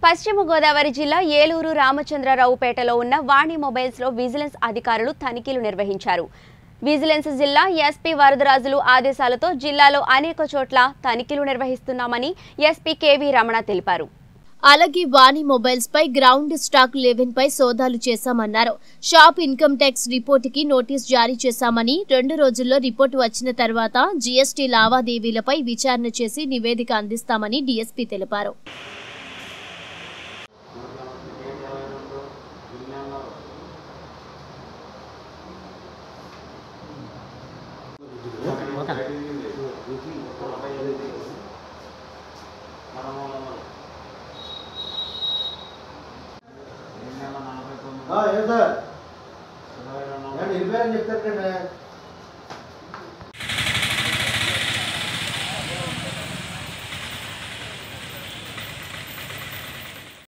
పశ్చిమ గోదావరి జిల్లా ఏలూరు రామచంద్రరావుపేటలో ఉన్న వాణి మొబైల్స్లో విజిలెన్స్ అధికారులు తనిఖీలు నిర్వహించారు విజిలెన్స్ జిల్లా ఎస్పీ వరదరాజులు ఆదేశాలతో జిల్లాలో అనేక చోట్ల తనిఖీలు నిర్వహిస్తున్నామని ఎస్పీ కేవీ రమణ తెలిపారు అలాగే వాణి మొబైల్స్ పై గ్రౌండ్ స్టాక్ లెవెన్ పై సోదాలు చేశామన్నారు షాప్ ఇన్కమ్ ట్యాక్స్ రిపోర్ట్ కి నోటీస్ జారీ చేశామని రెండు రోజుల్లో రిపోర్టు వచ్చిన తర్వాత జీఎస్టీ లావాదేవీలపై విచారణ చేసి నివేదిక అందిస్తామని డీఎస్పీ తెలిపారు ఆ, ఏం సార్ ఏంటి వెళ్ళిపోయారని చెప్తారు కండి